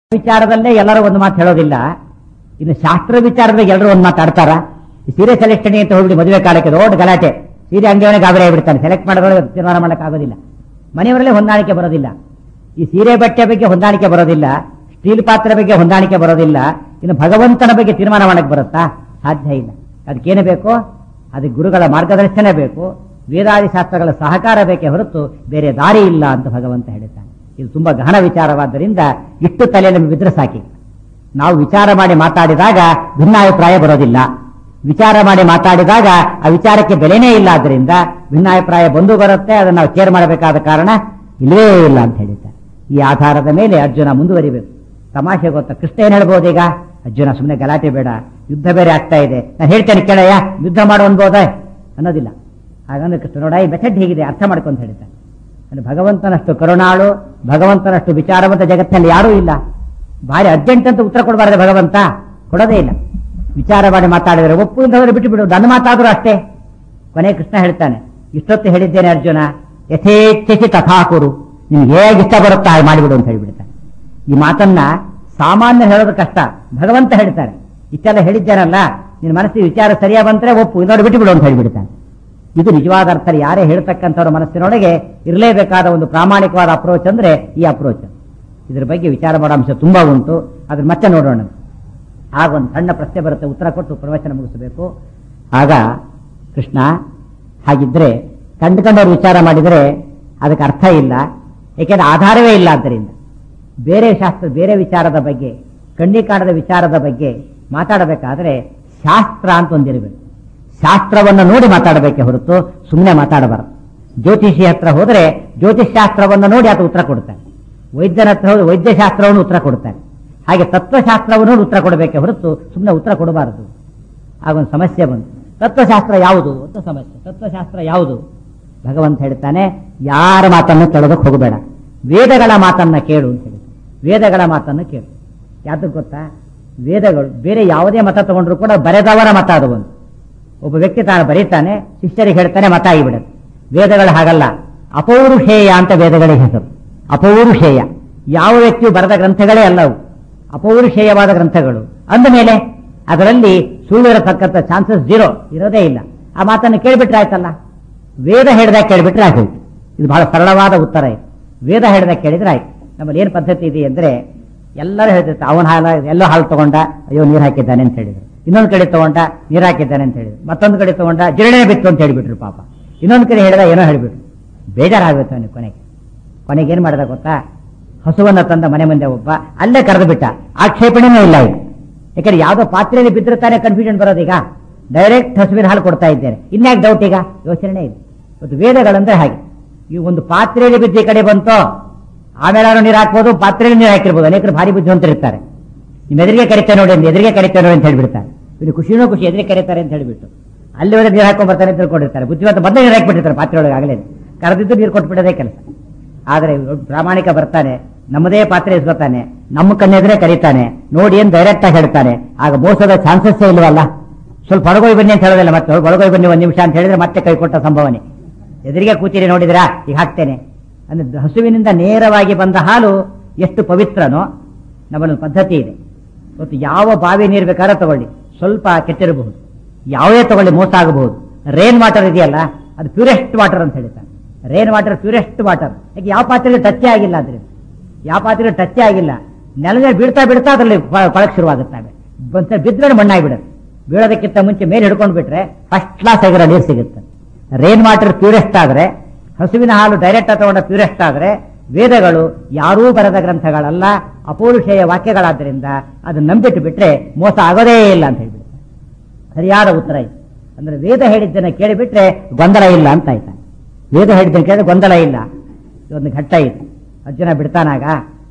ವಿಚಾರದಲ್ಲೇ ಎಲ್ಲರೂ ಒಂದು ಮಾತು ಹೇಳೋದಿಲ್ಲ ಇನ್ನು ಶಾಸ್ತ್ರ ವಿಚಾರದಾಗ ಎಲ್ಲರೂ ಒಂದು ಮಾತಾಡ್ತಾರ ಈ ಸೀರೆ ಸೆಲೆಕ್ಷನ್ ಅಂತ ಹೋಗ್ಬಿಡಿ ಮದುವೆ ಕಾಲಕ್ಕೆ ದೊಡ್ಡ ಗಲಾಟೆ ಸೀರೆ ಅಂಗಡಿಯವನೇ ಗಾಬರಿ ಆಗಿಬಿಡ್ತಾನೆ ಸೆಲೆಕ್ಟ್ ಮಾಡೋದ್ರೊಳಗೆ ತೀರ್ಮಾನ ಮಾಡಕ್ ಆಗೋದಿಲ್ಲ ಮನೆಯವರಲ್ಲೇ ಹೊಂದಾಣಿಕೆ ಬರೋದಿಲ್ಲ ಈ ಸೀರೆ ಬಟ್ಟೆ ಬಗ್ಗೆ ಹೊಂದಾಣಿಕೆ ಬರೋದಿಲ್ಲ ಸ್ಟೀಲ್ ಪಾತ್ರೆ ಬಗ್ಗೆ ಹೊಂದಾಣಿಕೆ ಬರೋದಿಲ್ಲ ಇನ್ನು ಭಗವಂತನ ಬಗ್ಗೆ ತೀರ್ಮಾನ ಮಾಡಕ್ ಬರುತ್ತಾ ಸಾಧ್ಯ ಇಲ್ಲ ಅದಕ್ಕೇನು ಬೇಕು ಅದಕ್ಕೆ ಗುರುಗಳ ಮಾರ್ಗದರ್ಶನ ಬೇಕು ವೇದಾದಿ ಶಾಸ್ತ್ರಗಳ ಸಹಕಾರ ಬೇಕೇ ಹೊರತು ಬೇರೆ ದಾರಿ ಇಲ್ಲ ಅಂತ ಭಗವಂತ ಹೇಳಿದ್ದಾನೆ ಇದು ತುಂಬಾ ಗಹನ ವಿಚಾರವಾದ್ದರಿಂದ ಇಷ್ಟು ತಲೆ ನಮಗೆ ಬಿದ್ರೆ ಸಾಕಿ ನಾವು ವಿಚಾರ ಮಾಡಿ ಮಾತಾಡಿದಾಗ ಭಿನ್ನಾಭಿಪ್ರಾಯ ಬರೋದಿಲ್ಲ ವಿಚಾರ ಮಾಡಿ ಮಾತಾಡಿದಾಗ ಆ ವಿಚಾರಕ್ಕೆ ಬೆಲೆನೇ ಇಲ್ಲ ಆದ್ರಿಂದ ಭಿನ್ನಾಭಿಪ್ರಾಯ ಬಂದು ಬರುತ್ತೆ ಅದನ್ನು ನಾವು ಕೇರ್ ಮಾಡಬೇಕಾದ ಕಾರಣ ಇಲ್ಲವೇ ಇಲ್ಲ ಅಂತ ಹೇಳಿದ್ದಾರೆ ಈ ಆಧಾರದ ಮೇಲೆ ಅರ್ಜುನ ಮುಂದುವರಿಬೇಕು ತಮಾಷೆ ಗೊತ್ತಾ ಕೃಷ್ಣ ಏನ್ ಹೇಳ್ಬೋದು ಈಗ ಅರ್ಜುನ ಸುಮ್ಮನೆ ಗಲಾಟೆ ಬೇಡ ಯುದ್ಧ ಬೇರೆ ಆಗ್ತಾ ಇದೆ ನಾನು ಹೇಳ್ತೇನೆ ಕೇಳಯ್ಯ ಯುದ್ಧ ಮಾಡು ಅನ್ಬೋದ ಅನ್ನೋದಿಲ್ಲ ಹಾಗಂದ್ರೆ ಕೃಷ್ಣ ನೋಡ ಈ ಮೆಥಡ್ ಹೇಗಿದೆ ಅರ್ಥ ಮಾಡ್ಕೊಂತ ಹೇಳ್ತಾನೆ ಅಂದ್ರೆ ಭಗವಂತನಷ್ಟು ಕರುಣಾಳು ಭಗವಂತನಷ್ಟು ವಿಚಾರವಂತ ಜಗತ್ತಿನಲ್ಲಿ ಯಾರೂ ಇಲ್ಲ ಭಾರಿ ಅರ್ಜೆಂಟ್ ಅಂತ ಉತ್ತರ ಕೊಡಬಾರದೆ ಭಗವಂತ ಕೊಡೋದೇ ಇಲ್ಲ ವಿಚಾರ ಮಾಡಿ ಮಾತಾಡಿದರೆ ಒಪ್ಪು ಇಲ್ಲದವರು ಬಿಟ್ಟು ಬಿಡು ನನ್ನ ಮಾತಾದ್ರೂ ಅಷ್ಟೇ ಕೊನೆ ಕೃಷ್ಣ ಹೇಳ್ತಾನೆ ಇಷ್ಟೊತ್ತು ಹೇಳಿದ್ದೇನೆ ಅರ್ಜುನ ಯಥೇಚ್ಛಿಸಿ ತಥಾಕುರು ನಿಮ್ಗೆ ಹೇಗೆ ಇಷ್ಟ ಬರುತ್ತಾ ಹಾಗೆ ಮಾಡಿಬಿಡು ಅಂತ ಹೇಳಿಬಿಡ್ತಾನೆ ಈ ಮಾತನ್ನ ಸಾಮಾನ್ಯ ಹೇಳೋದು ಕಷ್ಟ ಭಗವಂತ ಹೇಳ್ತಾರೆ ಇಷ್ಟೆಲ್ಲ ಹೇಳಿದ್ದೇನಲ್ಲ ನಿನ್ನ ಮನಸ್ಸಿಗೆ ವಿಚಾರ ಸರಿಯಾ ಬಂದ್ರೆ ಒಪ್ಪು ಇನ್ನೊಂದು ಬಿಟ್ಟು ಬಿಡು ಅಂತ ಹೇಳಿಬಿಡ್ತಾನೆ ಇದು ನಿಜವಾದ ಅರ್ಥ ಯಾರೇ ಹೇಳ್ತಕ್ಕಂಥವ್ರ ಮನಸ್ಸಿನೊಳಗೆ ಇರಲೇಬೇಕಾದ ಒಂದು ಪ್ರಾಮಾಣಿಕವಾದ ಅಪ್ರೋಚ್ ಅಂದ್ರೆ ಈ ಅಪ್ರೋಚ್ ಇದ್ರ ಬಗ್ಗೆ ವಿಚಾರ ಮಾಡೋ ಅಂಶ ತುಂಬಾ ಉಂಟು ಅದ್ರ ಮತ್ತೆ ನೋಡೋಣ ಆಗ ಒಂದು ಸಣ್ಣ ಪ್ರಶ್ನೆ ಬರುತ್ತೆ ಉತ್ತರ ಕೊಟ್ಟು ಪ್ರವಚನ ಮುಗಿಸಬೇಕು ಆಗ ಕೃಷ್ಣ ಹಾಗಿದ್ರೆ ಕಂಡುಕೊಂಡವ್ರು ವಿಚಾರ ಮಾಡಿದರೆ ಅದಕ್ಕೆ ಅರ್ಥ ಇಲ್ಲ ಏಕೆಂದ್ರೆ ಆಧಾರವೇ ಇಲ್ಲ ಆದ್ದರಿಂದ ಬೇರೆ ಶಾಸ್ತ್ರ ಬೇರೆ ವಿಚಾರದ ಬಗ್ಗೆ ಕಣ್ಣಿಕಾಣದ ವಿಚಾರದ ಬಗ್ಗೆ ಮಾತಾಡಬೇಕಾದ್ರೆ ಶಾಸ್ತ್ರ ಅಂತ ಒಂದಿರಬೇಕು ಶಾಸ್ತ್ರವನ್ನು ನೋಡಿ ಮಾತಾಡಬೇಕೆ ಹೊರತು ಸುಮ್ಮನೆ ಮಾತಾಡಬಾರದು ಜ್ಯೋತಿಷಿ ಹತ್ರ ಹೋದರೆ ಜ್ಯೋತಿಷ್ ಶಾಸ್ತ್ರವನ್ನು ನೋಡಿ ಆತ ಉತ್ತರ ಕೊಡ್ತಾನೆ ವೈದ್ಯನ ಹತ್ರ ಹೋದ್ರೆ ವೈದ್ಯಶಾಸ್ತ್ರವನ್ನು ಉತ್ತರ ಕೊಡ್ತಾನೆ ಹಾಗೆ ತತ್ವಶಾಸ್ತ್ರವನ್ನು ನೋಡಿ ಉತ್ತರ ಕೊಡಬೇಕೆ ಹೊರತು ಸುಮ್ಮನೆ ಉತ್ತರ ಕೊಡಬಾರದು ಆಗೊಂದು ಸಮಸ್ಯೆ ಬಂತು ತತ್ವಶಾಸ್ತ್ರ ಯಾವುದು ಅಂತ ಸಮಸ್ಯೆ ತತ್ವಶಾಸ್ತ್ರ ಯಾವುದು ಭಗವಂತ ಹೇಳ್ತಾನೆ ಯಾರ ಮಾತನ್ನು ಕೇಳೋದಕ್ಕೆ ಹೋಗಬೇಡ ವೇದಗಳ ಮಾತನ್ನ ಕೇಳು ಅಂತ ಹೇಳಿ ವೇದಗಳ ಮಾತನ್ನು ಕೇಳು ಯಾವ್ದಕ್ಕೆ ಗೊತ್ತಾ ವೇದಗಳು ಬೇರೆ ಯಾವುದೇ ಮತ ತಗೊಂಡ್ರು ಕೂಡ ಬರೆದವರ ಮತ ಅದು ಒಂದು ಒಬ್ಬ ವ್ಯಕ್ತಿ ತಾನು ಬರೀತಾನೆ ಶಿಷ್ಯರಿಗೆ ಹೇಳ್ತಾನೆ ಮತ ಆಗಿಬಿಡುತ್ತೆ ವೇದಗಳು ಹಾಗಲ್ಲ ಅಪೌರುಷೇಯ ಅಂತ ವೇದಗಳಿಗೆ ಹೆಸರು ಅಪೌರುಷೇಯ ಯಾವ ವ್ಯಕ್ತಿಯು ಬರೆದ ಗ್ರಂಥಗಳೇ ಅಲ್ಲವು ಅಪೌರುಷೇಯವಾದ ಗ್ರಂಥಗಳು ಅಂದ ಮೇಲೆ ಅದರಲ್ಲಿ ಸುಳ್ಳು ಇರತಕ್ಕಂಥ ಚಾನ್ಸಸ್ ಜೀರೋ ಇರೋದೇ ಇಲ್ಲ ಆ ಮಾತನ್ನು ಕೇಳಿಬಿಟ್ರೆ ಆಯ್ತಲ್ಲ ವೇದ ಹೇಳಿದಾಗ ಕೇಳಿಬಿಟ್ರೆ ಆಗೋಯ್ತು ಇದು ಬಹಳ ಸರಳವಾದ ಉತ್ತರ ಇದು ವೇದ ಹೇಳಿದಾಗ ಕೇಳಿದ್ರೆ ಆಯ್ತು ನಮ್ಮಲ್ಲಿ ಏನು ಪದ್ಧತಿ ಇದೆ ಅಂದ್ರೆ ಎಲ್ಲರೂ ಹೇಳ್ತಿರ್ತಾರೆ ಅವನ ಹಾಲು ಎಲ್ಲೋ ಹಾಲು ತಗೊಂಡ ಅಯ್ಯೋ ನೀರು ಹಾಕಿದ್ದಾನೆ ಅಂತ ಹೇಳಿದ್ರು ಇನ್ನೊಂದು ಕಡೆ ತಗೊಂಡ ನೀರು ಹಾಕಿದ್ದಾನೆ ಅಂತ ಹೇಳಿದ್ರು ಮತ್ತೊಂದು ಕಡೆ ತಗೊಂಡ ಜಿರಳೆ ಬಿತ್ತು ಅಂತ ಹೇಳಿಬಿಟ್ರು ಪಾಪ ಇನ್ನೊಂದು ಕಡೆ ಹೇಳಿದ ಏನೋ ಹೇಳಿಬಿಟ್ರು ಬೇಜಾರಾಗುತ್ತೆ ಅವನಿಗೆ ಕೊನೆಗೆ ಕೊನೆಗೆ ಏನ್ ಮಾಡಿದ ಗೊತ್ತಾ ಹಸುವನ್ನ ತಂದ ಮನೆ ಮುಂದೆ ಒಬ್ಬ ಅಲ್ಲೇ ಕರೆದು ಬಿಟ್ಟ ಆಕ್ಷೇಪಣೆನೂ ಇಲ್ಲ ಈಗ ಯಾಕಂದ್ರೆ ಯಾವ್ದೋ ಪಾತ್ರೆಯಲ್ಲಿ ಬಿದ್ದರೆ ತಾನೇ ಕನ್ಫ್ಯೂಷನ್ ಬರೋದೀಗ ಡೈರೆಕ್ಟ್ ಹಸುವಿನ ಹಾಲು ಕೊಡ್ತಾ ಇದ್ದೇನೆ ಇನ್ಯಾಕೆ ಡೌಟ್ ಈಗ ಯೋಚನೆ ಇದೆ ಇವತ್ತು ವೇದಗಳಂದ್ರೆ ಹಾಗೆ ಈ ಒಂದು ಪಾತ್ರೆಯಲ್ಲಿ ಬಿದ್ದು ಈ ಕಡೆ ಬಂತೋ ಆಮೇಲೆ ನೀರು ಹಾಕ್ಬೋದು ಪಾತ್ರೆಯಲ್ಲಿ ನೀರು ಹಾಕಿರ್ಬೋದು ಅನೇಕರು ಭಾರಿ ಬುದ್ಧಿವಂತರಿರ್ತಾರೆ ನಿಮ್ಮ ಎದುರಿಗೆ ಕರಿತೇವೆ ನೋಡಿ ಅಂತ ಎದುರಿಗೆ ಕರಿತೇವೆ ನೋಡಿ ಅಂತ ಹೇಳ್ಬಿಡ್ತಾರೆ ಇಲ್ಲಿ ಖುಷಿನೂ ಖುಷಿ ಎದುರಿಗೆ ಕರೀತಾರೆ ಅಂತ ಹೇಳ್ಬಿಟ್ಟು ಅಲ್ಲಿ ಹೋದ್ರೆ ನೀರು ಹಾಕೊಂಡ್ ಬರ್ತಾರೆ ಅಂತ ತಿಳ್ಕೊಂಡಿರ್ತಾರೆ ಬುದ್ಧಿವಂತ ಮೊದಲೇ ನೀರು ಹಾಕಿಬಿಟ್ಟಿರ್ತಾರೆ ಪಾತ್ರೆ ಒಳಗೆ ಆಗಲೇ ಕರೆದಿದ್ದು ನೀರು ಕೊಟ್ಬಿಡೋದೇ ಕೆಲಸ ಆದ್ರೆ ಒಬ್ಬ ಪ್ರಾಮಾಣಿಕ ಬರ್ತಾನೆ ನಮ್ಮದೇ ಪಾತ್ರೆ ಇಸ್ಕೊತಾನೆ ನಮ್ಮ ಕಣ್ಣೆದ್ರೆ ಕರೀತಾನೆ ನೋಡಿ ಏನ್ ಡೈರೆಕ್ಟ್ ಆಗಿ ಹೇಳ್ತಾನೆ ಆಗ ಮೋಸದ ಚಾನ್ಸಸ್ ಇಲ್ವಲ್ಲ ಸ್ವಲ್ಪ ಹೊರಗೋಯ್ ಬನ್ನಿ ಅಂತ ಹೇಳೋದಿಲ್ಲ ಮತ್ತೆ ಹೊರಗೋಯ್ ಬನ್ನಿ ಒಂದ್ ನಿಮಿಷ ಅಂತ ಹೇಳಿದ್ರೆ ಮತ್ತೆ ಕೈ ಕೊಟ್ಟ ಸಂಭವನೆ ಎದುರಿಗೆ ಕೂತಿರಿ ನೋಡಿದ್ರಾ ಈಗ ಹಾಕ್ತೇನೆ ಅಂದ್ರೆ ಹಸುವಿನಿಂದ ನೇರವಾಗಿ ಬಂದ ಹಾಲು ಎಷ್ಟು ಪವಿತ್ರನೋ ನಮ್ಮಲ್ಲಿ ಪದ್ಧತಿ ಇದೆ ಇವತ್ತು ಯಾವ ಬಾವಿ ನೀರು ಬೇಕಾದ್ರೆ ತಗೊಳ್ಳಿ ಸ್ವಲ್ಪ ಕೆಟ್ಟಿರಬಹುದು ಯಾವುದೇ ತಗೊಳ್ಳಿ ಮೋಸ ಆಗಬಹುದು ರೇನ್ ವಾಟರ್ ಇದೆಯಲ್ಲ ಅದು ಪ್ಯೂರೆಸ್ಟ್ ವಾಟರ್ ಅಂತ ಹೇಳ್ತಾರೆ ರೇನ್ ವಾಟರ್ ಪ್ಯೂರೆಸ್ಟ್ ವಾಟರ್ ಯಾಕೆ ಯಾವ ಪಾತ್ರೆಗೆ ಟಚ್ಚೇ ಆಗಿಲ್ಲ ಅದ್ರಿಂದ ಯಾವ ಪಾತ್ರೆಗೆ ಟಚ್ಚೇ ಆಗಿಲ್ಲ ನೆಲದಲ್ಲಿ ಬೀಳ್ತಾ ಬೀಳ್ತಾ ಅದರಲ್ಲಿ ಕೊಳಕ್ ಶುರುವಾಗುತ್ತವೆ ಬಂತ ಬಿದ್ದರೆ ಮಣ್ಣಾಗ್ಬಿಡುತ್ತೆ ಬೀಳೋದಕ್ಕಿಂತ ಮುಂಚೆ ಮೇಲೆ ಹಿಡ್ಕೊಂಡು ಬಿಟ್ರೆ ಫಸ್ಟ್ ಕ್ಲಾಸ್ ಆಗಿರೋ ನೀರು ಸಿಗುತ್ತೆ ರೇನ್ ವಾಟರ್ ಪ್ಯೂರೆಸ್ಟ್ ಆದ್ರೆ ಹಸುವಿನ ಹಾಲು ಡೈರೆಕ್ಟ್ ತಗೊಂಡ ಪ್ಯೂರೆಸ್ಟ್ ಆದ್ರೆ ವೇದಗಳು ಯಾರೂ ಬರದ ಗ್ರಂಥಗಳಲ್ಲ ಅಪೌರುಷೇಯ ವಾಕ್ಯಗಳಾದ್ದರಿಂದ ಅದನ್ನ ನಂಬಿಟ್ಟು ಬಿಟ್ರೆ ಮೋಸ ಆಗೋದೇ ಇಲ್ಲ ಅಂತ ಹೇಳ್ಬಿಡ್ತಾರೆ ಸರಿಯಾದ ಉತ್ತರ ಇದು ಅಂದ್ರೆ ವೇದ ಹೇಳಿದ್ದನ್ನ ಕೇಳಿಬಿಟ್ರೆ ಗೊಂದಲ ಇಲ್ಲ ಅಂತ ಆಯ್ತಾನೆ ವೇದ ಹೇಳಿದ್ದನ್ನು ಕೇಳಿದ್ರೆ ಗೊಂದಲ ಇಲ್ಲ ಇದೊಂದು ಘಟ್ಟ ಇದೆ ಅರ್ಜುನ ಬಿಡ್ತಾನಾಗ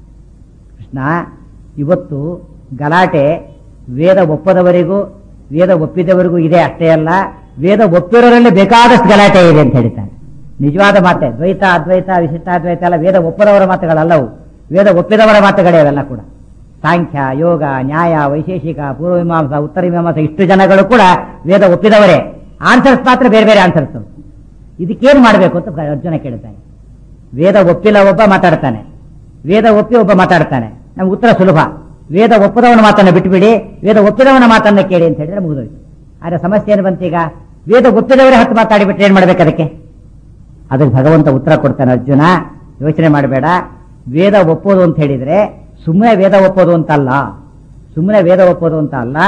ಕೃಷ್ಣ ಇವತ್ತು ಗಲಾಟೆ ವೇದ ಒಪ್ಪದವರಿಗೂ ವೇದ ಒಪ್ಪಿದವರಿಗೂ ಇದೆ ಅಷ್ಟೇ ಅಲ್ಲ ವೇದ ಒಪ್ಪಿರೋರಲ್ಲಿ ಬೇಕಾದಷ್ಟು ಗಲಾಟೆ ಇದೆ ಅಂತ ಹೇಳ್ತಾನೆ ನಿಜವಾದ ಮಾತೆ ದ್ವೈತ ಅದ್ವೈತ ವಿಶಿಷ್ಟಾದ್ವೈತ ಎಲ್ಲ ವೇದ ಒಪ್ಪದವರ ಮಾತುಗಳಲ್ಲವು ವೇದ ಒಪ್ಪಿದವರ ಮಾತುಗಳೇ ಅವೆಲ್ಲ ಕೂಡ ಸಾಂಖ್ಯ ಯೋಗ ನ್ಯಾಯ ವೈಶೇಷಿಕ ಪೂರ್ವ ಮೀಮಾಂಸ ಉತ್ತರ ಮೀಮಾಂಸ ಇಷ್ಟು ಜನಗಳು ಕೂಡ ವೇದ ಒಪ್ಪಿದವರೇ ಆನ್ಸರ್ಸ್ ಮಾತ್ರ ಬೇರೆ ಬೇರೆ ಆನ್ಸರ್ಸ್ ಇದಕ್ಕೇನು ಮಾಡಬೇಕು ಅಂತ ಅರ್ಜುನ ಕೇಳ್ತಾನೆ ವೇದ ಒಪ್ಪಿಲ್ಲ ಒಬ್ಬ ಮಾತಾಡ್ತಾನೆ ವೇದ ಒಪ್ಪಿ ಒಬ್ಬ ಮಾತಾಡ್ತಾನೆ ನಮ್ಗೆ ಉತ್ತರ ಸುಲಭ ವೇದ ಒಪ್ಪದವನ ಮಾತನ್ನ ಬಿಟ್ಟುಬಿಡಿ ವೇದ ಒಪ್ಪಿದವನ ಮಾತನ್ನ ಕೇಳಿ ಅಂತ ಹೇಳಿದ್ರೆ ಮುಗಿದೋಯ್ತು ಆದ್ರೆ ಸಮಸ್ಯೆ ಏನು ಬಂತೀಗ ವೇದ ಗೊತ್ತಿದವರೇ ಹತ್ತು ಮಾತಾಡಿಬಿಟ್ರೆ ಏನ್ ಮಾಡ್ಬೇಕು ಅದಕ್ಕೆ ಅದಕ್ಕೆ ಭಗವಂತ ಉತ್ತರ ಕೊಡ್ತಾನೆ ಅರ್ಜುನ ಯೋಚನೆ ಮಾಡಬೇಡ ವೇದ ಒಪ್ಪೋದು ಅಂತ ಹೇಳಿದ್ರೆ ಸುಮ್ಮನೆ ವೇದ ಒಪ್ಪೋದು ಅಂತ ಅಲ್ಲ ಸುಮ್ಮನೆ ವೇದ ಒಪ್ಪೋದು ಅಂತ ಅಲ್ಲ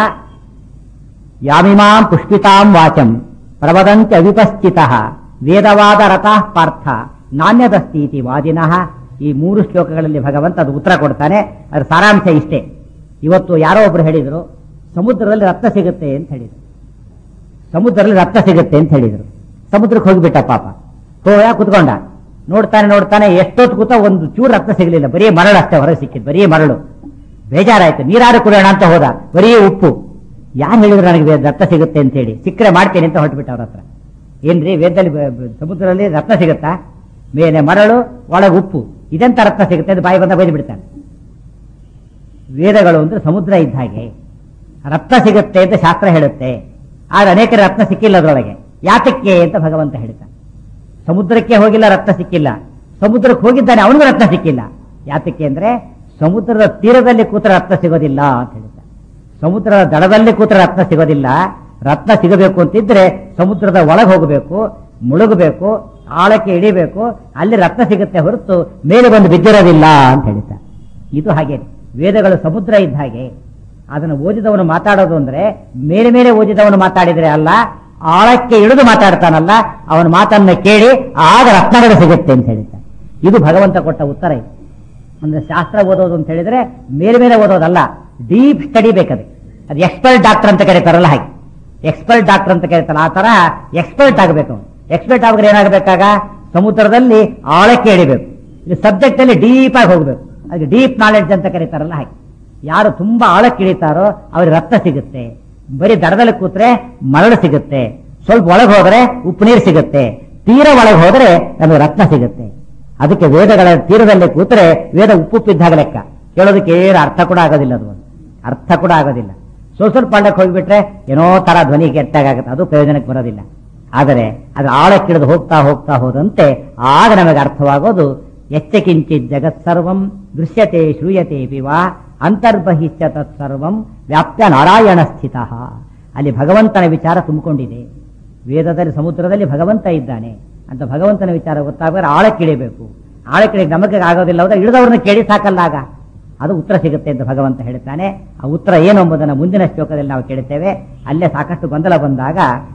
ಯಾಮಿಮಾಂ ಪುಷ್ಪಿತಾಂ ವಾಚಂ ಪ್ರವದಂತ್ಯ ವಿಪಸ್ಥಿತ ವೇದವಾದ ರಥಃ ಪಾರ್ಥ ನಾಣ್ಯದಸ್ತೀತಿ ವಾದಿನಃ ಈ ಮೂರು ಶ್ಲೋಕಗಳಲ್ಲಿ ಭಗವಂತ ಅದು ಉತ್ತರ ಕೊಡ್ತಾನೆ ಅದರ ಸಾರಾಂಶ ಇಷ್ಟೇ ಇವತ್ತು ಯಾರೋ ಒಬ್ರು ಹೇಳಿದ್ರು ಸಮುದ್ರದಲ್ಲಿ ರತ್ನ ಸಿಗುತ್ತೆ ಅಂತ ಹೇಳಿದ್ರು ಸಮುದ್ರದಲ್ಲಿ ರತ್ನ ಸಿಗುತ್ತೆ ಅಂತ ಹೇಳಿದ್ರು ಸಮುದ್ರಕ್ಕೆ ಹೋಗಿಬಿಟ್ಟ ಪಾಪ ಹೋಗ ಕುತ್ಕೊಂಡ ನೋಡ್ತಾನೆ ನೋಡ್ತಾನೆ ಎಷ್ಟೊತ್ತು ಕೂತ ಒಂದು ಚೂರು ರತ್ನ ಸಿಗಲಿಲ್ಲ ಬರೀ ಮರಳು ಅಷ್ಟೇ ಹೊರಗೆ ಸಿಕ್ಕಿದ್ದು ಬರೀ ಮರಳು ಬೇಜಾರಾಯ್ತು ನೀರಾರು ಕುಡಿಯೋಣ ಅಂತ ಹೋದ ಬರೀ ಉಪ್ಪು ಯಾರು ಹೇಳಿದ್ರು ನನಗೆ ವೇದ ರತ್ನ ಸಿಗುತ್ತೆ ಅಂತ ಹೇಳಿ ಸಿಕ್ಕರೆ ಮಾಡ್ತೇನೆ ಅಂತ ಹೊರಟ್ಬಿಟ್ಟ ಅವ್ರ ಹತ್ರ ಏನ್ರಿ ವೇದದಲ್ಲಿ ಬ- ಬ- ಸಮುದ್ರದಲ್ಲಿ ರತ್ನ ಸಿಗುತ್ತಾ ಮೇಲೆ ಮರಳು ಒಳಗೆ ಉಪ್ಪು ಇದೆಂತ ರತ್ನ ಸಿಗುತ್ತೆ ಅಂತ ಬಾಯಿ ಬಂದ ಬೈದು ಬಿಡ್ತಾನೆ ವೇದಗಳು ಅಂದ್ರೆ ಸಮುದ್ರ ಇದ್ದ ಹಾಗೆ ರತ್ನ ಸಿಗುತ್ತೆ ಅಂತ ಶಾಸ್ತ್ರ ಹೇಳುತ್ತೆ ಆದ್ರೆ ಅನೇಕ ರತ್ನ ಸಿಕ್ಕಿಲ್ಲ ಅದರೊಳಗೆ ಯಾತಕ್ಕೆ ಅಂತ ಭಗವಂತ ಹೇಳ್ತಾನೆ ಸಮುದ್ರಕ್ಕೆ ಹೋಗಿಲ್ಲ ರತ್ನ ಸಿಕ್ಕಿಲ್ಲ ಸಮುದ್ರಕ್ಕೆ ಹೋಗಿದ್ದಾನೆ ಅವನಿಗೂ ರತ್ನ ಸಿಕ್ಕಿಲ್ಲ ಯಾತಕ್ಕೆ ಅಂದ್ರೆ ಸಮುದ್ರದ ತೀರದಲ್ಲಿ ಕೂತ ರತ್ನ ಸಿಗೋದಿಲ್ಲ ಅಂತ ಹೇಳ್ತಾನೆ ಸಮುದ್ರದ ದಡದಲ್ಲಿ ಕೂತ ರತ್ನ ಸಿಗೋದಿಲ್ಲ ರತ್ನ ಸಿಗಬೇಕು ಅಂತಿದ್ರೆ ಸಮುದ್ರದ ಒಳಗೆ ಹೋಗಬೇಕು ಮುಳುಗಬೇಕು ಆಳಕ್ಕೆ ಇಳಿಬೇಕು ಅಲ್ಲಿ ರತ್ನ ಸಿಗುತ್ತೆ ಹೊರತು ಮೇಲೆ ಬಂದು ಬಿದ್ದಿರೋದಿಲ್ಲ ಅಂತ ಹೇಳ್ತಾರೆ ಇದು ಹಾಗೆ ವೇದಗಳು ಸಮುದ್ರ ಇದ್ದ ಹಾಗೆ ಅದನ್ನು ಓದಿದವನು ಮಾತಾಡೋದು ಅಂದ್ರೆ ಮೇಲೆ ಮೇಲೆ ಓದಿದವನು ಮಾತಾಡಿದ್ರೆ ಅಲ್ಲ ಆಳಕ್ಕೆ ಇಳಿದು ಮಾತಾಡ್ತಾನಲ್ಲ ಅವನ ಮಾತನ್ನ ಕೇಳಿ ಆಗ ರತ್ನಗಳು ಸಿಗುತ್ತೆ ಅಂತ ಹೇಳ್ತಾನೆ ಇದು ಭಗವಂತ ಕೊಟ್ಟ ಉತ್ತರ ಇದು ಅಂದ್ರೆ ಶಾಸ್ತ್ರ ಓದೋದು ಅಂತ ಹೇಳಿದ್ರೆ ಮೇಲೆ ಮೇಲೆ ಓದೋದಲ್ಲ ಡೀಪ್ ಸ್ಟಡಿ ಬೇಕದು ಅದು ಎಕ್ಸ್ಪರ್ಟ್ ಡಾಕ್ಟರ್ ಅಂತ ಕರೀತಾರಲ್ಲ ಹಾಗೆ ಎಕ್ಸ್ಪರ್ಟ್ ಡಾಕ್ಟರ್ ಅಂತ ಕರೀತಾರಲ್ಲ ಆ ತರ ಎಕ್ಸ್ಪರ್ಟ್ ಆಗಬೇಕು ಎಕ್ಸ್ಪರ್ಟ್ ಆಗಿದ್ರೆ ಏನಾಗಬೇಕಾಗ ಸಮುದ್ರದಲ್ಲಿ ಆಳಕ್ಕೆ ಇಳಿಬೇಕು ಇದು ಸಬ್ಜೆಕ್ಟ್ ಅಲ್ಲಿ ಡೀಪ್ ಆಗಿ ಹೋಗ್ಬೇಕು ಅದಕ್ಕೆ ಡೀಪ್ ನಾಲೆಡ್ಜ್ ಅಂತ ಕರೀತಾರಲ್ಲ ಹಾಗೆ ಯಾರು ತುಂಬಾ ಆಳಕ್ಕೆ ಇಳಿತಾರೋ ಅವ್ರಿಗೆ ರಕ್ತ ಸಿಗುತ್ತೆ ಬರೀ ದಡದಲ್ಲಿ ಕೂತ್ರೆ ಮರಳು ಸಿಗುತ್ತೆ ಸ್ವಲ್ಪ ಒಳಗೆ ಹೋದ್ರೆ ಉಪ್ಪು ನೀರು ಸಿಗುತ್ತೆ ತೀರ ಒಳಗೆ ಹೋದ್ರೆ ನಮಗೆ ರತ್ನ ಸಿಗುತ್ತೆ ಅದಕ್ಕೆ ವೇದಗಳ ತೀರದಲ್ಲಿ ಕೂತ್ರೆ ವೇದ ಉಪ್ಪುಪ್ಪಿದ್ದಾಗ ಲೆಕ್ಕ ಕೇಳೋದಕ್ಕೆ ಏನು ಅರ್ಥ ಕೂಡ ಆಗೋದಿಲ್ಲ ಅದು ಅರ್ಥ ಕೂಡ ಆಗೋದಿಲ್ಲ ಸ್ವಲ್ಪ ಸ್ವಲ್ಪ ಪಾಂಡಕ್ಕೆ ಹೋಗ್ಬಿಟ್ರೆ ಏನೋ ತರ ಧ್ವನಿ ಕೆಟ್ಟಾಗುತ್ತೆ ಅದು ಪ್ರಯೋಜನಕ್ಕೆ ಬರೋದಿಲ್ಲ ಆದರೆ ಅದು ಆಳಕ್ಕಿಳಿದು ಹೋಗ್ತಾ ಹೋಗ್ತಾ ಹೋದಂತೆ ಆಗ ನಮಗೆ ಅರ್ಥವಾಗೋದು ಎಚ್ಚಕಿಂಚಿತ್ ಜಗತ್ ಸರ್ವಂ ದೃಶ್ಯತೆ ಶ್ರೂಯತೆ ಪಿವಾ ಅಂತರ್ಬಹಿಷ್ಯ ತತ್ಸರ್ವಂ ವ್ಯಾಪ್ಯ ನಾರಾಯಣ ಸ್ಥಿತ ಅಲ್ಲಿ ಭಗವಂತನ ವಿಚಾರ ತುಂಬಿಕೊಂಡಿದೆ ವೇದದಲ್ಲಿ ಸಮುದ್ರದಲ್ಲಿ ಭಗವಂತ ಇದ್ದಾನೆ ಅಂತ ಭಗವಂತನ ವಿಚಾರ ಗೊತ್ತಾಗ ಆಳಕ್ಕಿಳಿಬೇಕು ಆಳಕ್ಕಿಳಿ ನಮಗೆ ಆಗೋದಿಲ್ಲ ಹೋದ್ರೆ ಇಳಿದವ್ರನ್ನ ಕೇಳಿ ಸಾಕಲ್ಲ ಆಗ ಅದು ಉತ್ತರ ಸಿಗುತ್ತೆ ಅಂತ ಭಗವಂತ ಹೇಳ್ತಾನೆ ಆ ಉತ್ತರ ಏನು ಎಂಬುದನ್ನು ಮುಂದಿನ ಶ್ಲೋಕದಲ್ಲಿ ನಾವು ಕೇಳುತ್ತೇವೆ ಅಲ್ಲೇ ಸಾಕಷ್ಟು ಗೊಂದಲ ಬಂದಾಗ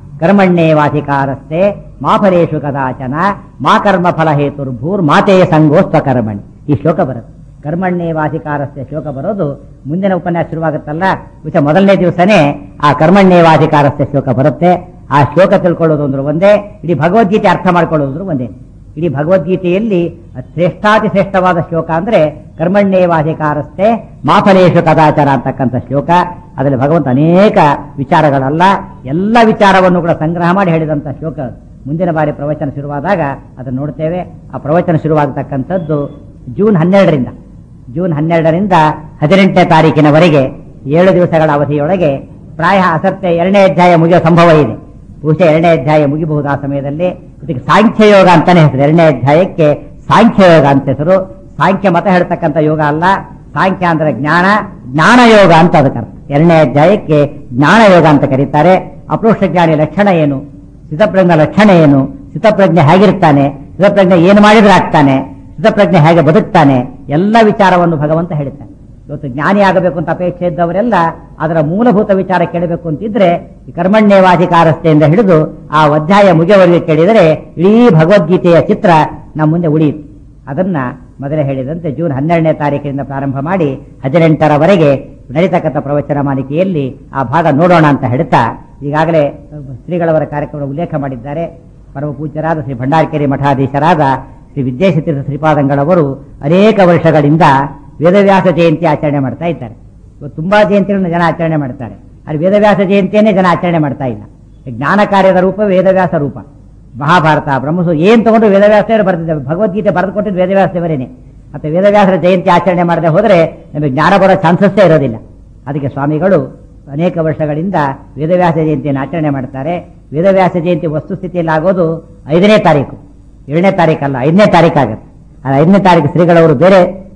ಕರ್ಮಣ್ಯೇವಾಧಿಕಾರಸ್ಥೆ ಮಾ ಫಲೇಶು ಕದಾಚನ ಮಾ ಕರ್ಮ ಫಲ ಹೇತುರ್ಭೂರ್ ಮಾತೆಯ ಸಂಗೋಸ್ತ್ವ ಕರ್ಮಣಿ ಈ ಶ್ಲೋಕ ಬರುತ್ತೆ ಕರ್ಮಣ್ಯೇವಾಧಿಕಾರಸ್ಥೆ ಶ್ಲೋಕ ಬರೋದು ಮುಂದಿನ ಉಪನ್ಯಾಸ ಶುರುವಾಗುತ್ತಲ್ಲ ವಿಷಯ ಮೊದಲನೇ ದಿವಸನೇ ಆ ಕರ್ಮಣ್ಯೇವಾಧಿಕಾರಸ್ಥೆ ಶ್ಲೋಕ ಬರುತ್ತೆ ಆ ಶ್ಲೋಕ ತಿಳ್ಕೊಳ್ಳೋದು ಅಂದ್ರೆ ಒಂದೇ ಇಡೀ ಭಗವದ್ಗೀತೆ ಅರ್ಥ ಮಾಡ್ಕೊಳ್ಳೋದು ಅಂದ್ರೆ ಒಂದೇ ಇಡೀ ಭಗವದ್ಗೀತೆಯಲ್ಲಿ ಶ್ರೇಷ್ಠಾತಿ ಶ್ರೇಷ್ಠವಾದ ಶ್ಲೋಕ ಅಂದ್ರೆ ಕರ್ಮಣ್ಯೇವಾಧಿಕಾರಸ್ಥೆ ಮಾಫಲೇಶು ಕದಾಚಾರ ಅಂತಕ್ಕಂಥ ಶ್ಲೋಕ ಅದರಲ್ಲಿ ಭಗವಂತ ಅನೇಕ ವಿಚಾರಗಳಲ್ಲ ಎಲ್ಲ ವಿಚಾರವನ್ನು ಕೂಡ ಸಂಗ್ರಹ ಮಾಡಿ ಹೇಳಿದಂಥ ಶ್ಲೋಕ ಅದು. ಮುಂದಿನ ಬಾರಿ ಪ್ರವಚನ ಶುರುವಾದಾಗ ಅದನ್ನು ನೋಡ್ತೇವೆ ಆ ಪ್ರವಚನ ಶುರುವಾಗತಕ್ಕಂಥದ್ದು ಜೂನ್ ಹನ್ನೆರಡರಿಂದ ಜೂನ್ ಹನ್ನೆರಡರಿಂದ ಹದಿನೆಂಟನೇ ತಾರೀಕಿನವರೆಗೆ ಏಳು ದಿವಸಗಳ ಅವಧಿಯೊಳಗೆ ಪ್ರಾಯ ಅಸತ್ಯ ಎರಡನೇ ಅಧ್ಯಾಯ ಮುಗಿಯೋ ಸಂಭವ ಇದೆ ಬಹುಶಃ ಎರಡನೇ ಅಧ್ಯಾಯ ಮುಗಿಬಹುದು ಆ ಸಮಯದಲ್ಲಿ ಇದಕ್ಕೆ ಸಾಂಖ್ಯ ಯೋಗ ಅಂತಾನೆ ಹೆಸರು ಎರಡನೇ ಅಧ್ಯಾಯಕ್ಕೆ ಸಾಂಖ್ಯ ಯೋಗ ಅಂತ ಹೆಸರು ಸಾಂಖ್ಯ ಮತ ಹೇಳ್ತಕ್ಕಂಥ ಯೋಗ ಅಲ್ಲ ಸಾಂಖ್ಯ ಅಂದ್ರೆ ಜ್ಞಾನ ಜ್ಞಾನ ಯೋಗ ಅಂತ ಅದಕ್ಕೆ ಅರ್ಥ ಎರಡನೇ ಅಧ್ಯಾಯಕ್ಕೆ ಜ್ಞಾನ ಯೋಗ ಅಂತ ಕರೀತಾರೆ ಅಪರೋಕ್ಷ ಜ್ಞಾನಿ ಲಕ್ಷಣ ಏನು ಸ್ಥಿತಪ್ರಜ್ಞ ಲಕ್ಷಣ ಏನು ಸ್ಥಿತಪ್ರಜ್ಞೆ ಹೇಗಿರ್ತಾನೆ ಸ್ಥಿತಪ್ರಜ್ಞೆ ಏನು ಮಾಡಿದ್ರೆ ಆಗ್ತಾನೆ ಸ್ಥಿತಪ್ರಜ್ಞೆ ಹೇಗೆ ಬದುಕ್ತಾನೆ ಎಲ್ಲ ವಿಚಾರವನ್ನು ಭಗವಂತ ಹೇಳ್ತಾನೆ ಇವತ್ತು ಜ್ಞಾನಿ ಆಗಬೇಕು ಅಂತ ಅಪೇಕ್ಷೆ ಇದ್ದವರೆಲ್ಲ ಅದರ ಮೂಲಭೂತ ವಿಚಾರ ಕೇಳಬೇಕು ಅಂತಿದ್ರೆ ಈ ಕರ್ಮಣ್ಯವಾಧಿಕಾರಸ್ಥೆಯಿಂದ ಹಿಡಿದು ಆ ಅಧ್ಯಾಯ ಮುಗಿಯವರೆಗೆ ಕೇಳಿದರೆ ಇಡೀ ಭಗವದ್ಗೀತೆಯ ಚಿತ್ರ ನಮ್ಮ ಮುಂದೆ ಉಳಿಯಿತು ಅದನ್ನ ಮೊದಲೇ ಹೇಳಿದಂತೆ ಜೂನ್ ಹನ್ನೆರಡನೇ ತಾರೀಕಿನಿಂದ ಪ್ರಾರಂಭ ಮಾಡಿ ಹದಿನೆಂಟರವರೆಗೆ ನಡೀತಕ್ಕಂಥ ಪ್ರವಚನ ಮಾಲಿಕೆಯಲ್ಲಿ ಆ ಭಾಗ ನೋಡೋಣ ಅಂತ ಹೇಳ್ತಾ ಈಗಾಗಲೇ ಶ್ರೀಗಳವರ ಕಾರ್ಯಕ್ರಮ ಉಲ್ಲೇಖ ಮಾಡಿದ್ದಾರೆ ಪರಮ ಪೂಜ್ಯರಾದ ಶ್ರೀ ಭಂಡಾರಕೆರೆ ಮಠಾಧೀಶರಾದ ಶ್ರೀ ವಿದ್ಯಾಶತೀರ್ಥ ಶ್ರೀಪಾದಂಗಳವರು ಅನೇಕ ವರ್ಷಗಳಿಂದ ವೇದವ್ಯಾಸ ಜಯಂತಿ ಆಚರಣೆ ಮಾಡ್ತಾ ಇದ್ದಾರೆ ಇವತ್ತು ತುಂಬಾ ಜಯಂತಿಗಳನ್ನು ಜನ ಆಚರಣೆ ಮಾಡ್ತಾರೆ ಅಲ್ಲಿ ವೇದವ್ಯಾಸ ಜಯಂತಿಯನ್ನೇ ಜನ ಆಚರಣೆ ಮಾಡ್ತಾ ಇಲ್ಲ ಜ್ಞಾನ ಕಾರ್ಯದ ರೂಪ ವೇದವ್ಯಾಸ ರೂಪ ಮಹಾಭಾರತ ಬ್ರಹ್ಮಸು ಏನ್ ತಗೊಂಡು ವೇದವ್ಯಾಸರು ಬರೆದಿದ್ದಾರೆ ಭಗವದ್ಗೀತೆ ಬರೆದು ಕೊಟ್ಟಿದ್ದು ವೇದವ್ಯಾಸದೇವರೇನೆ ಮತ್ತೆ ವೇದವ್ಯಾಸರ ಜಯಂತಿ ಆಚರಣೆ ಮಾಡದೆ ಹೋದ್ರೆ ನಮಗೆ ಜ್ಞಾನ ಬರೋ ಚಾನ್ಸಸ್ಸೇ ಇರೋದಿಲ್ಲ ಅದಕ್ಕೆ ಸ್ವಾಮಿಗಳು ಅನೇಕ ವರ್ಷಗಳಿಂದ ವೇದವ್ಯಾಸ ಜಯಂತಿಯನ್ನು ಆಚರಣೆ ಮಾಡ್ತಾರೆ ವೇದವ್ಯಾಸ ಜಯಂತಿ ವಸ್ತುಸ್ಥಿತಿಯಲ್ಲಿ ಆಗೋದು ಐದನೇ ತಾರೀಕು ಏಳನೇ ತಾರೀಕಲ್ಲ ಐದನೇ ತಾರೀಕು ಆಗುತ್ತೆ ಆ ಐದನೇ ತಾರೀಕು ಶ್ರೀಗಳವರು ಬೇರೆ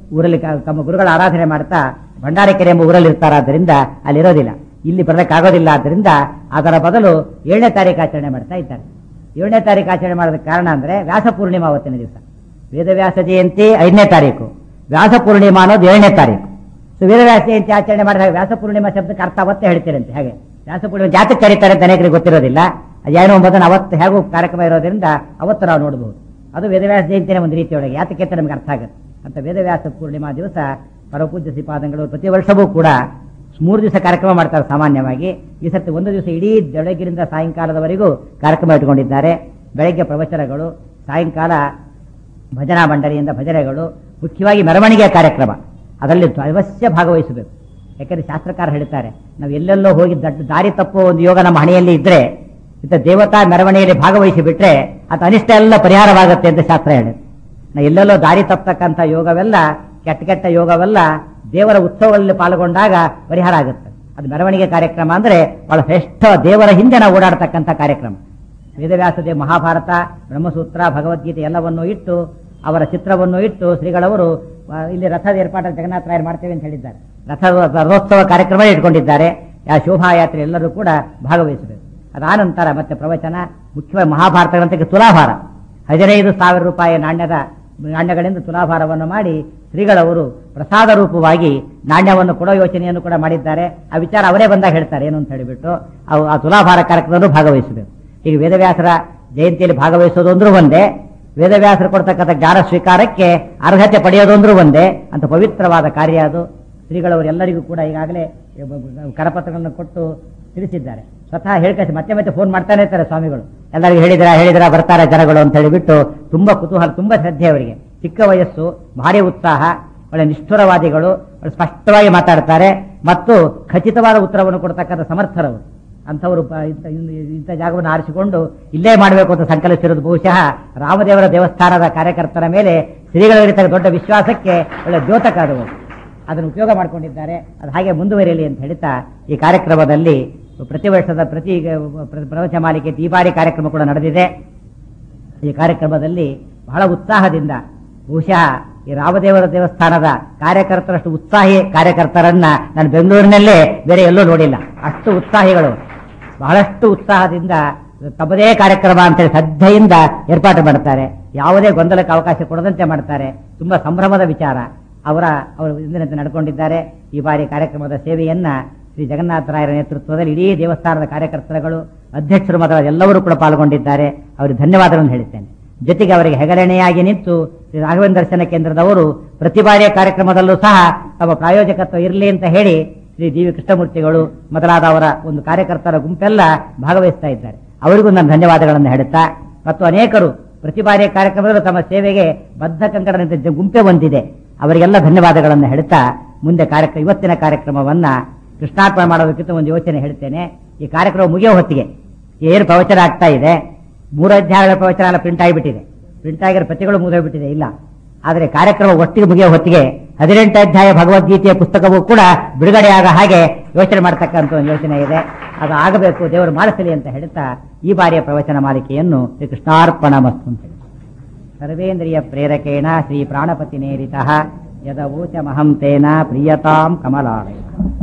ಊರಲ್ಲಿ ಕ- ತಮ್ಮ ಗುರುಗಳ ಆರಾಧನೆ ಮಾಡ್ತಾ ಭಂಡಾರಕೆರೆ ಎಂಬ ಊರಲ್ಲಿ ಇರ್ತಾರಾದ್ರಿಂದ ಅಲ್ಲಿರೋದಿಲ್ಲ ಇಲ್ಲಿ ಬರಲಿಕ್ಕಾಗೋದಿಲ್ಲ ಆದ್ದರಿಂದ ಅದರ ಬದಲು ಏಳನೇ ತಾರೀಕು ಆಚರಣೆ ಮಾಡ್ತಾ ಇದ್ದಾರೆ ಏಳನೇ ತಾರೀಕು ಆಚರಣೆ ಮಾಡೋದಕ್ಕೆ ಕಾರಣ ಅಂದ್ರೆ ವ್ಯಾಸ ಪೂರ್ಣಿಮಾ ಅವತ್ತಿನ ದಿವಸ ವೇದವ್ಯಾಸ ಜಯಂತಿ ಐದನೇ ತಾರೀಕು ವ್ಯಾಸ ಪೂರ್ಣಿಮಾ ಅನ್ನೋದು ಏಳನೇ ತಾರೀಕು ಸೊ ವೇದವ್ಯಾಸ ಜಯಂತಿ ಆಚರಣೆ ಮಾಡಿದಾಗ ವ್ಯಾಸ ಪೂರ್ಣಿಮಾ ಶಬ್ದಕ್ಕೆ ಅರ್ಥ ಅವತ್ತೇ ಹೇಳ್ತೀರಂತೆ ಹಾಗೆ ವ್ಯಾಸ ಪೂರ್ಣಿಮಾ ಜಾತಕ್ಕೆ ಕರೀತಾರೆ ಅಂತ ಅನೇಕರಿಗೆ ಗೊತ್ತಿರೋದಿಲ್ಲ ಏನೋ ಒಂಬತ್ತನ ಅವತ್ತು ಹೇಗೂ ಕಾರ್ಯಕ್ರಮ ಇರೋದ್ರಿಂದ ಅವತ್ತು ನಾವು ನೋಡಬಹುದು ಅದು ವೇದವ್ಯಾಸ ಜಯಂತಿನೇ ಒಂದು ರೀತಿಯೊಳಗೆ ಯಾತಕ್ಕೆ ಅಂತ ನಮಗೆ ಅರ್ಥ ಆಗುತ್ತೆ ಅಂತ ವೇದವ್ಯಾಸ ಪೂರ್ಣಿಮಾ ದಿವಸ ಪರಪೂಜ್ಯ ಶ್ರೀಪಾದಂಗಳು ಪ್ರತಿ ವರ್ಷವೂ ಕೂಡ ಮೂರು ದಿವಸ ಕಾರ್ಯಕ್ರಮ ಮಾಡ್ತಾರೆ ಸಾಮಾನ್ಯವಾಗಿ ಈ ಸರ್ತಿ ಒಂದು ದಿವಸ ಇಡೀ ಬೆಳಗ್ಗಿನಿಂದ ಸಾಯಂಕಾಲದವರೆಗೂ ಕಾರ್ಯಕ್ರಮ ಇಟ್ಕೊಂಡಿದ್ದಾರೆ ಬೆಳಗ್ಗೆ ಪ್ರವಚನಗಳು ಸಾಯಂಕಾಲ ಭಜನಾ ಮಂಡಳಿಯಿಂದ ಭಜನೆಗಳು ಮುಖ್ಯವಾಗಿ ಮೆರವಣಿಗೆಯ ಕಾರ್ಯಕ್ರಮ ಅದರಲ್ಲಿ ಅವಶ್ಯ ಭಾಗವಹಿಸಬೇಕು ಯಾಕಂದ್ರೆ ಶಾಸ್ತ್ರಕಾರ ಹೇಳ್ತಾರೆ ನಾವು ಎಲ್ಲೆಲ್ಲೋ ಹೋಗಿ ದಡ್ಡ ದಾರಿ ತಪ್ಪುವ ಒಂದು ಯೋಗ ನಮ್ಮ ಹಣೆಯಲ್ಲಿ ಇದ್ರೆ ಇಂಥ ದೇವತಾ ಮೆರವಣಿಗೆಯಲ್ಲಿ ಭಾಗವಹಿಸಿ ಬಿಟ್ರೆ ಅದು ಅನಿಷ್ಟ ಎಲ್ಲ ಪರಿಹಾರವಾಗುತ್ತೆ ಅಂತ ಶಾಸ್ತ್ರ ಹೇಳುತ್ತೆ ನಾವು ಎಲ್ಲೆಲ್ಲೋ ದಾರಿ ತಪ್ಪತಕ್ಕಂಥ ಯೋಗವೆಲ್ಲ ಕೆಟ್ಟ ಕೆಟ್ಟ ಯೋಗವೆಲ್ಲ ದೇವರ ಉತ್ಸವಗಳಲ್ಲಿ ಪಾಲ್ಗೊಂಡಾಗ ಪರಿಹಾರ ಆಗುತ್ತೆ ಅದು ಮೆರವಣಿಗೆ ಕಾರ್ಯಕ್ರಮ ಅಂದ್ರೆ ಬಹಳ ಶ್ರೇಷ್ಠ ದೇವರ ಹಿಂದೆ ನಾವು ಓಡಾಡ್ತಕ್ಕಂಥ ಕಾರ್ಯಕ್ರಮ ವೇದವ್ಯಾಸದೇ ಮಹಾಭಾರತ ಬ್ರಹ್ಮಸೂತ್ರ ಭಗವದ್ಗೀತೆ ಎಲ್ಲವನ್ನೂ ಇಟ್ಟು ಅವರ ಚಿತ್ರವನ್ನು ಇಟ್ಟು ಶ್ರೀಗಳವರು ಆ, ಇಲ್ಲಿ ರಥದ ಏರ್ಪಾಟು ಜಗನ್ನಾಥ ರಾಯರು ಮಾಡ್ತೇವೆ ಅಂತ ಹೇಳಿದ್ದಾರೆ ರಥ ರಥೋತ್ಸವ ಕಾರ್ಯಕ್ರಮ ಇಟ್ಕೊಂಡಿದ್ದಾರೆ ಆ ಶೋಭಾಯಾತ್ರೆ ಎಲ್ಲರೂ ಕೂಡ ಭಾಗವಹಿಸಬೇಕು ಅದಾನಂತರ ಮತ್ತೆ ಪ್ರವಚನ ಮುಖ್ಯವಾಗಿ ಮಹಾಭಾರತ ಗ್ರಂಥಕ್ಕೆ ತುಲಾಭಾರ ಹದಿನೈದು ಸಾವಿರ ರೂಪಾಯಿ ನಾಣ್ಯದ ನಾಣ್ಯಗಳಿಂದ ತುಲಾಭಾರವನ್ನು ಮಾಡಿ ಶ್ರೀಗಳವರು ಪ್ರಸಾದ ರೂಪವಾಗಿ ನಾಣ್ಯವನ್ನು ಕೊಡೋ ಯೋಚನೆಯನ್ನು ಕೂಡ ಮಾಡಿದ್ದಾರೆ ಆ ವಿಚಾರ ಅವರೇ ಬಂದಾಗ ಹೇಳ್ತಾರೆ ಏನು ಅಂತ ಹೇಳಿಬಿಟ್ಟು ಅವು ಆ ತುಲಾಭಾರ ಕಾರ್ಯಕ್ರಮದಲ್ಲೂ ಭಾಗವಹಿಸಬೇಕು ಈಗ ವೇದವ್ಯಾಸರ ಜಯಂತಿಯಲ್ಲಿ ಭಾಗವಹಿಸೋದು ಅಂದ್ರೂ ಒಂದೇ ವೇದವ್ಯಾಸರು ಕೊಡ್ತಕ್ಕಂಥ ಜ್ಞಾನ ಸ್ವೀಕಾರಕ್ಕೆ ಅರ್ಹತೆ ಪಡೆಯೋದು ಅಂದ್ರೂ ಒಂದೇ ಅಂತ ಪವಿತ್ರವಾದ ಕಾರ್ಯ ಅದು ಶ್ರೀಗಳವರು ಎಲ್ಲರಿಗೂ ಕೂಡ ಈಗಾಗಲೇ ಕರಪತ್ರಗಳನ್ನು ಕೊಟ್ಟು ತಿಳಿಸಿದ್ದಾರೆ ಸ್ವತಃ ಹೇಳ್ಕಸಿ ಮತ್ತೆ ಮತ್ತೆ ಫೋನ್ ಮಾಡ್ತಾನೆ ಇರ್ತಾರೆ ಸ್ವಾಮಿಗಳು ಎಲ್ಲರಿಗೂ ಹೇಳಿದ್ರ ಹೇಳಿದ್ರ ಬರ್ತಾರೆ ಜನಗಳು ಅಂತ ಹೇಳಿಬಿಟ್ಟು ತುಂಬಾ ಕುತೂಹಲ ತುಂಬಾ ಶ್ರದ್ಧೆ ಅವರಿಗೆ ಚಿಕ್ಕ ವಯಸ್ಸು ಭಾರಿ ಉತ್ಸಾಹ ಒಳ್ಳೆ ನಿಷ್ಠುರವಾದಿಗಳು ಒಳ್ಳೆ ಸ್ಪಷ್ಟವಾಗಿ ಮಾತಾಡ್ತಾರೆ ಮತ್ತು ಖಚಿತವಾದ ಉತ್ತರವನ್ನು ಕೊಡ್ತಕ್ಕಂಥ ಸಮರ್ಥರವರು ಅಂಥವರು ಪ- ಇಂಥ ಇನ್ನು- ಇಂಥ ಜಾಗವನ್ನು ಆರಿಸಿಕೊಂಡು ಇಲ್ಲೇ ಮಾಡಬೇಕು ಅಂತ ಸಂಕಲ್ಪಿಸಿರೋದು ಬಹುಶಃ ರಾಮದೇವರ ದೇವಸ್ಥಾನದ ಕಾರ್ಯಕರ್ತರ ಮೇಲೆ ಶ್ರೀಗಳಿರ್ತಕ್ಕ ದೊಡ್ಡ ವಿಶ್ವಾಸಕ್ಕೆ ಒಳ್ಳೆ ದ್ಯೋತಕ ಅದು ಅದನ್ನು ಉಪಯೋಗ ಮಾಡಿಕೊಂಡಿದ್ದಾರೆ ಅದು ಹಾಗೆ ಮುಂದುವರಿಯಲಿ ಅಂತ ಹೇಳ್ತಾ ಈ ಕಾರ್ಯಕ್ರಮದಲ್ಲಿ ಪ್ರತಿ ವರ್ಷದ ಪ್ರತಿ ಪ್ರ- ಪ್ರವಚನ ಮಾಲಿಕೆ ಈ ಬಾರಿ ಕಾರ್ಯಕ್ರಮ ಕೂಡ ನಡೆದಿದೆ ಈ ಕಾರ್ಯಕ್ರಮದಲ್ಲಿ ಬಹಳ ಉತ್ಸಾಹದಿಂದ ಬಹುಶಃ ಈ ರಾಮದೇವರ ದೇವಸ್ಥಾನದ ಕಾರ್ಯಕರ್ತರಷ್ಟು ಉತ್ಸಾಹಿ ಕಾರ್ಯಕರ್ತರನ್ನ ನಾನು ಬೆಂಗಳೂರಿನಲ್ಲೇ ಬೇರೆ ಎಲ್ಲೂ ನೋಡಿಲ್ಲ ಅಷ್ಟು ಉತ್ಸಾಹಿಗಳು ಬಹಳಷ್ಟು ಉತ್ಸಾಹದಿಂದ ತಮ್ಮದೇ ಕಾರ್ಯಕ್ರಮ ಅಂತೇಳಿ ಶ್ರದ್ಧೆಯಿಂದ ಏರ್ಪಾಟು ಮಾಡ್ತಾರೆ ಯಾವುದೇ ಗೊಂದಲಕ್ಕೆ ಅವಕಾಶ ಕೊಡದಂತೆ ಮಾಡ್ತಾರೆ ತುಂಬಾ ಸಂಭ್ರಮದ ವಿಚಾರ ಅವರ ಅವರು ಇಂದಿನಂತೆ ನಡ್ಕೊಂಡಿದ್ದಾರೆ ಈ ಬಾರಿ ಕಾರ್ಯಕ್ರಮದ ಸೇವೆಯನ್ನ ಶ್ರೀ ಜಗನ್ನಾಥರಾಯರ ನೇತೃತ್ವದಲ್ಲಿ ಇಡೀ ದೇವಸ್ಥಾನದ ಕಾರ್ಯಕರ್ತರುಗಳು ಅಧ್ಯಕ್ಷರು ಮೊದಲ ಎಲ್ಲರೂ ಕೂಡ ಪಾಲ್ಗೊಂಡಿದ್ದಾರೆ ಅವರಿಗೆ ಧನ್ಯವಾದಗಳನ್ನು ಹೇಳುತ್ತೇನೆ ಜೊತೆಗೆ ಅವರಿಗೆ ಹೆಗರಣೆಯಾಗಿ ನಿಂತು ಶ್ರೀ ರಾಘವೇಂದ್ರ ದರ್ಶನ ಕೇಂದ್ರದವರು ಪ್ರತಿ ಬಾರಿಯ ಕಾರ್ಯಕ್ರಮದಲ್ಲೂ ಸಹ ತಮ್ಮ ಪ್ರಾಯೋಜಕತ್ವ ಇರಲಿ ಅಂತ ಹೇಳಿ ಶ್ರೀ ಡಿ ವಿ ಕೃಷ್ಣಮೂರ್ತಿಗಳು ಮೊದಲಾದ ಅವರ ಒಂದು ಕಾರ್ಯಕರ್ತರ ಗುಂಪೆಲ್ಲ ಭಾಗವಹಿಸ್ತಾ ಇದ್ದಾರೆ ಅವರಿಗೂ ನಾನು ಧನ್ಯವಾದಗಳನ್ನು ಹೇಳುತ್ತಾ ಮತ್ತು ಅನೇಕರು ಪ್ರತಿ ಬಾರಿಯ ಕಾರ್ಯಕ್ರಮದಲ್ಲೂ ತಮ್ಮ ಸೇವೆಗೆ ಬದ್ಧ ಕಂಕಣದಂತೆ ಗುಂಪೆ ಹೊಂದಿದೆ ಅವರಿಗೆಲ್ಲ ಧನ್ಯವಾದಗಳನ್ನು ಹೇಳುತ್ತಾ ಮುಂದೆ ಕಾರ್ಯಕ್ರಮ ಇವತ್ತಿನ ಕಾರ್ಯಕ್ರಮವನ್ನ ಕೃಷ್ಣಾರ್ಪಣೆ ಮಾಡೋದಕ್ಕಿಂತ ಒಂದು ಯೋಚನೆ ಹೇಳ್ತೇನೆ ಈ ಕಾರ್ಯಕ್ರಮ ಮುಗಿಯೋ ಹೊತ್ತಿಗೆ ಏನು ಪ್ರವಚನ ಆಗ್ತಾ ಇದೆ ಮೂರು ಅಧ್ಯಾಯಗಳ ಪ್ರವಚನ ಎಲ್ಲ ಪ್ರಿಂಟ್ ಆಗಿಬಿಟ್ಟಿದೆ ಪ್ರಿಂಟ್ ಆಗಿರೋ ಪ್ರತಿಗಳು ಮುಗಿದೋಗ್ಬಿಟ್ಟಿದೆ ಇಲ್ಲ ಆದರೆ ಕಾರ್ಯಕ್ರಮ ಒಟ್ಟಿಗೆ ಮುಗಿಯೋ ಹೊತ್ತಿಗೆ ಹದಿನೆಂಟು ಅಧ್ಯಾಯ ಭಗವದ್ಗೀತೆಯ ಪುಸ್ತಕವೂ ಕೂಡ ಬಿಡುಗಡೆಯಾಗ ಹಾಗೆ ಯೋಚನೆ ಮಾಡತಕ್ಕಂಥ ಒಂದು ಯೋಚನೆ ಇದೆ ಅದು ಆಗಬೇಕು ದೇವರು ಮಾಡಿಸಲಿ ಅಂತ ಹೇಳ್ತಾ ಈ ಬಾರಿಯ ಪ್ರವಚನ ಮಾಲಿಕೆಯನ್ನು ಶ್ರೀ ಕೃಷ್ಣಾರ್ಪಣ ಮಸ್ತು ಅಂತ ಹೇಳಿ ಸರ್ವೇಂದ್ರಿಯ ಪ್ರೇರಕೇಣ ಶ್ರೀ ಪ್ರಾಣಪತಿ ನೇರಿತ ಯದವೂಚಮಹಂ ತೇನ ಪ್ರಿಯತಾಂ ಕಮಲಾಲಯ